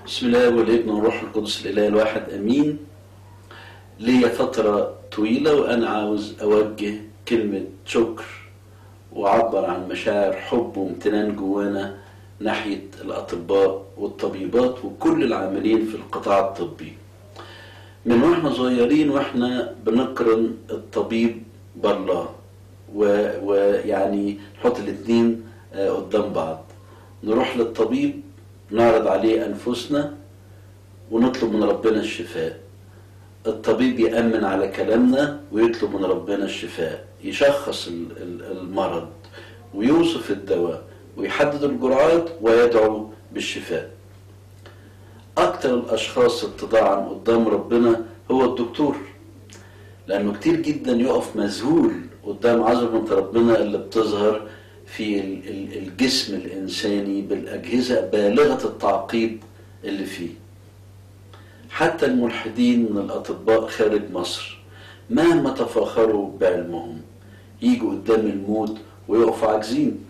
بسم الله والابن والروح القدس الاله الواحد امين ليا فترة طويلة وانا عاوز اوجه كلمة شكر واعبر عن مشاعر حب وامتنان جوانا ناحية الاطباء والطبيبات وكل العاملين في القطاع الطبي من واحنا صغيرين واحنا بنقرن الطبيب بالله و- ويعني نحط الاتنين آه، قدام بعض نروح للطبيب نعرض عليه أنفسنا ونطلب من ربنا الشفاء الطبيب يأمن على كلامنا ويطلب من ربنا الشفاء يشخص ال- ال- المرض ويوصف الدواء ويحدد الجرعات ويدعو بالشفاء أكتر الأشخاص اتضاعا قدام ربنا هو الدكتور لأنه كتير جدا يقف مذهول قدام عظمة ربنا اللي بتظهر في ال- ال- الجسم الإنساني بالأجهزة بالغة التعقيد اللي فيه حتى الملحدين من الأطباء خارج مصر مهما تفاخروا بعلمهم يجوا قدام الموت ويقفوا عاجزين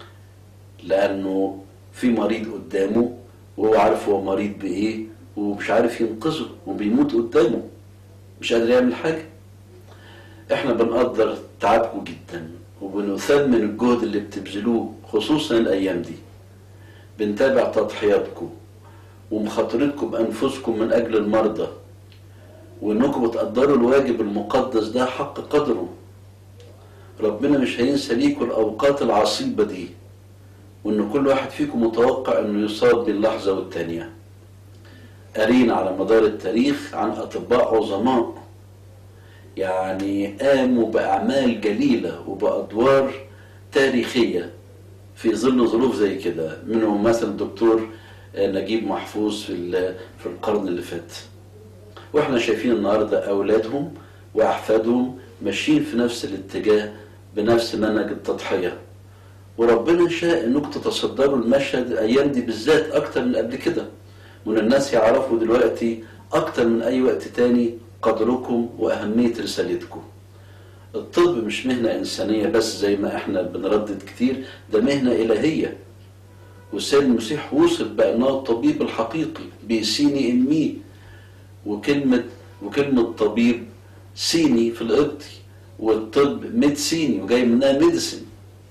لأنه في مريض قدامه وهو عارف هو مريض بإيه ومش عارف ينقذه وبيموت قدامه مش قادر يعمل حاجة احنا بنقدر تعبكم جدا وبنثمن الجهد اللي بتبذلوه خصوصا الايام دي بنتابع تضحياتكم ومخاطرتكم بانفسكم من اجل المرضى وانكم بتقدروا الواجب المقدس ده حق قدره ربنا مش هينسى ليكم الاوقات العصيبه دي وان كل واحد فيكم متوقع انه يصاب باللحظه والتانيه قارين على مدار التاريخ عن اطباء عظماء يعني قاموا بأعمال جليلة وبأدوار تاريخية في ظل ظروف زي كده منهم مثلا الدكتور نجيب محفوظ في ال- في القرن اللي فات واحنا شايفين النهارده اولادهم واحفادهم ماشيين في نفس الاتجاه بنفس منهج التضحيه وربنا شاء انكم تتصدروا المشهد الايام دي بالذات اكتر من قبل كده وان الناس يعرفوا دلوقتي اكتر من اي وقت تاني قدركم واهميه رسالتكم الطب مش مهنه انسانيه بس زي ما احنا بنردد كتير ده مهنه الهيه والسيد المسيح وصف بانه الطبيب الحقيقي بيسيني امي وكلمه وكلمه طبيب سيني في القبطي والطب ميدسيني وجاي منها ميديسن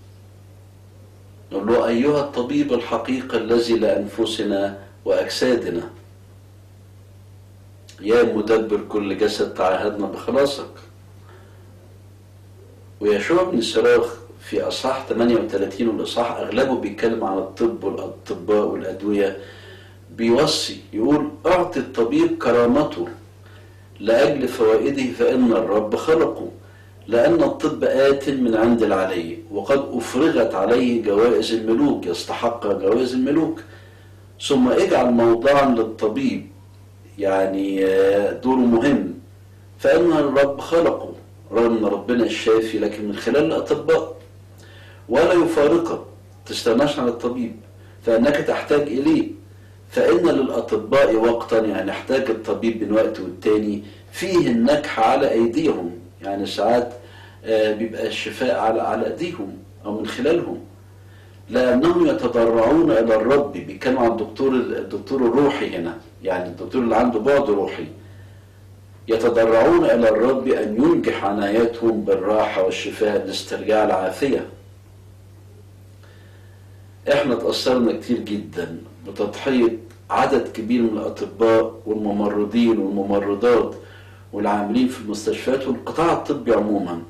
نقول له ايها الطبيب الحقيقي الذي لانفسنا واجسادنا يا مدبر كل جسد تعهدنا بخلاصك ويشوع بن سراخ في اصحاح 38 والاصحاح اغلبه بيتكلم عن الطب والاطباء والادويه بيوصي يقول اعطي الطبيب كرامته لاجل فوائده فان الرب خلقه لان الطب ات من عند العلي وقد افرغت عليه جوائز الملوك يستحق جوائز الملوك ثم اجعل موضعا للطبيب يعني آه، دوره مهم فإن الرب خلقه رغم ان ربنا الشافي لكن من خلال الاطباء ولا يفارقك تستغناش عن الطبيب فانك تحتاج اليه فان للاطباء وقتا يعني يحتاج الطبيب من وقت والتاني فيه النجح على ايديهم يعني ساعات آه، بيبقى الشفاء على على ايديهم او من خلالهم لانهم يتضرعون الى الرب بيتكلموا عن الدكتور الدكتور الروحي هنا يعني الدكتور اللي عنده بعد روحي يتضرعون الى الرب ان ينجح عناياتهم بالراحه والشفاء لاسترجاع العافيه احنا تاثرنا كتير جدا بتضحيه عدد كبير من الاطباء والممرضين والممرضات والعاملين في المستشفيات والقطاع الطبي عموما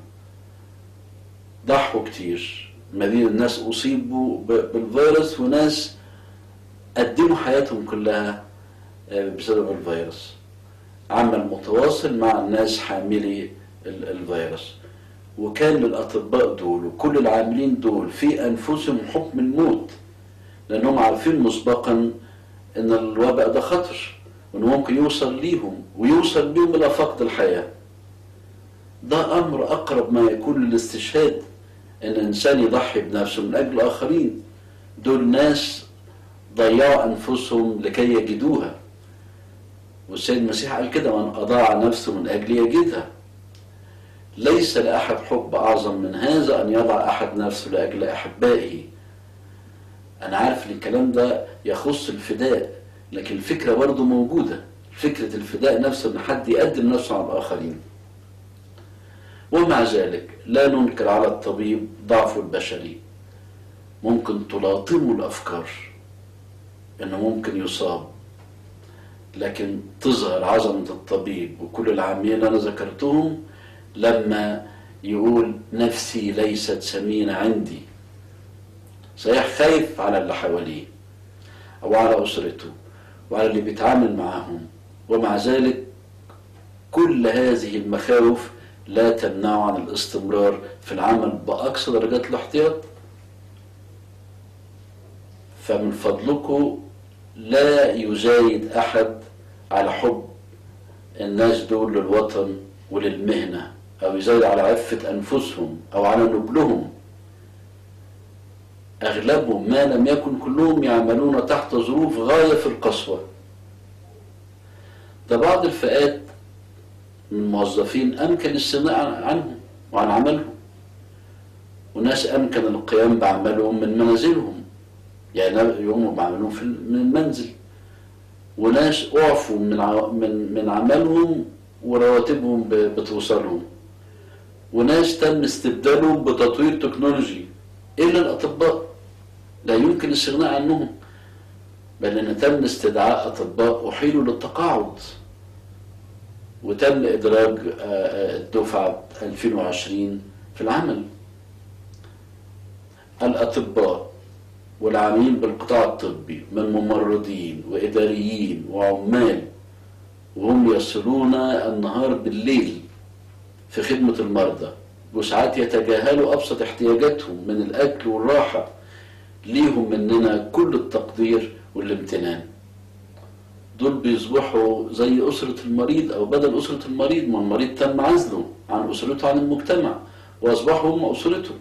ضحوا كتير مدينة الناس أصيبوا ب- بالفيروس وناس قدموا حياتهم كلها آه، بسبب الفيروس عمل متواصل مع الناس حاملي ال- الفيروس وكان للأطباء دول وكل العاملين دول في أنفسهم حكم الموت لأنهم عارفين مسبقا إن الوباء ده خطر وإنه ممكن يوصل ليهم ويوصل بيهم إلى فقد الحياة ده أمر أقرب ما يكون للاستشهاد ان الانسان يضحي بنفسه من اجل الاخرين دول ناس ضيعوا انفسهم لكي يجدوها والسيد المسيح قال كده من اضاع نفسه من اجل يجدها ليس لاحد حب اعظم من هذا ان يضع احد نفسه لاجل احبائه انا عارف ان الكلام ده يخص الفداء لكن الفكرة برضه موجودة فكرة الفداء نفسه ان حد يقدم نفسه على الآخرين ومع ذلك لا ننكر على الطبيب ضعفه البشري ممكن تلاطمه الأفكار انه ممكن يصاب لكن تظهر عظمة الطبيب وكل العاملين اللي أنا ذكرتهم لما يقول نفسي ليست سمينة عندي صحيح خايف على اللي حواليه أو على أسرته وعلى اللي بيتعامل معاهم ومع ذلك كل هذه المخاوف لا تمنعه عن الاستمرار في العمل بأقصى درجات الاحتياط فمن فضلكم لا يزايد أحد على حب الناس دول للوطن وللمهنة أو يزايد على عفة أنفسهم أو على نبلهم أغلبهم ما لم يكن كلهم يعملون تحت ظروف غاية في القسوة ده بعض الفئات من الموظفين أمكن الاستغناء عنهم وعن عملهم وناس أمكن القيام بعملهم من منازلهم يعني يقوموا بعملهم في من المنزل وناس أعفوا من من من عملهم ورواتبهم بتوصلهم وناس تم استبدالهم بتطوير تكنولوجي إلا الأطباء لا يمكن الاستغناء عنهم بل أن تم استدعاء أطباء أحيلوا للتقاعد وتم إدراج الدفعة 2020 في العمل الأطباء والعاملين بالقطاع الطبي من ممرضين وإداريين وعمال وهم يصلون النهار بالليل في خدمة المرضى وساعات يتجاهلوا أبسط احتياجاتهم من الأكل والراحة ليهم مننا كل التقدير والامتنان دول بيصبحوا زي أسرة المريض أو بدل أسرة المريض ما المريض تم عزله عن أسرته عن المجتمع وأصبحوا هم أسرته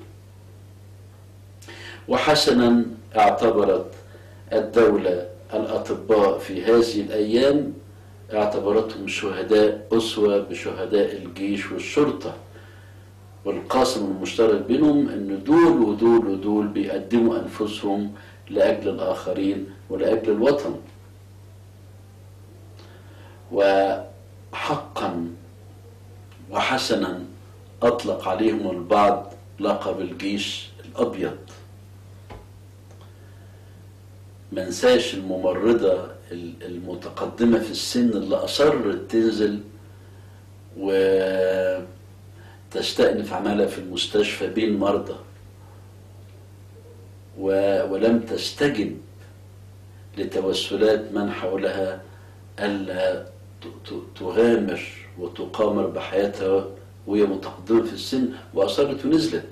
وحسنا اعتبرت الدولة الأطباء في هذه الأيام اعتبرتهم شهداء أسوة بشهداء الجيش والشرطة والقاسم المشترك بينهم أن دول ودول ودول بيقدموا أنفسهم لأجل الآخرين ولأجل الوطن وحقا وحسنا أطلق عليهم البعض لقب الجيش الأبيض منساش الممرضة المتقدمة في السن اللي أصرت تنزل وتستأنف عملها في المستشفى بين مرضى ولم تستجب لتوسلات من حولها ألا تغامر وتقامر بحياتها وهي متقدمة في السن وأصرت ونزلت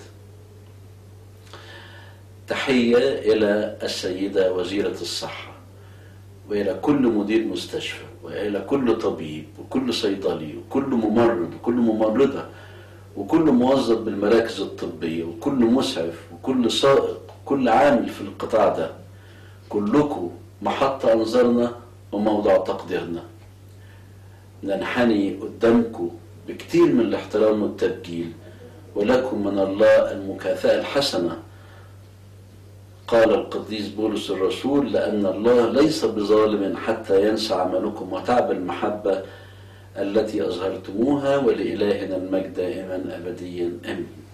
تحية إلى السيدة وزيرة الصحة وإلى كل مدير مستشفى وإلى كل طبيب وكل صيدلي وكل ممرض وكل ممرضة وكل موظف بالمراكز الطبية وكل مسعف وكل سائق كل عامل في القطاع ده كلكم محط أنظارنا وموضع تقديرنا ننحني قدامكم بكتير من الاحترام والتبجيل ولكم من الله المكافأة الحسنة قال القديس بولس الرسول لأن الله ليس بظالم حتى ينسى عملكم وتعب المحبة التي أظهرتموها ولإلهنا المجد دائما أبديا آمين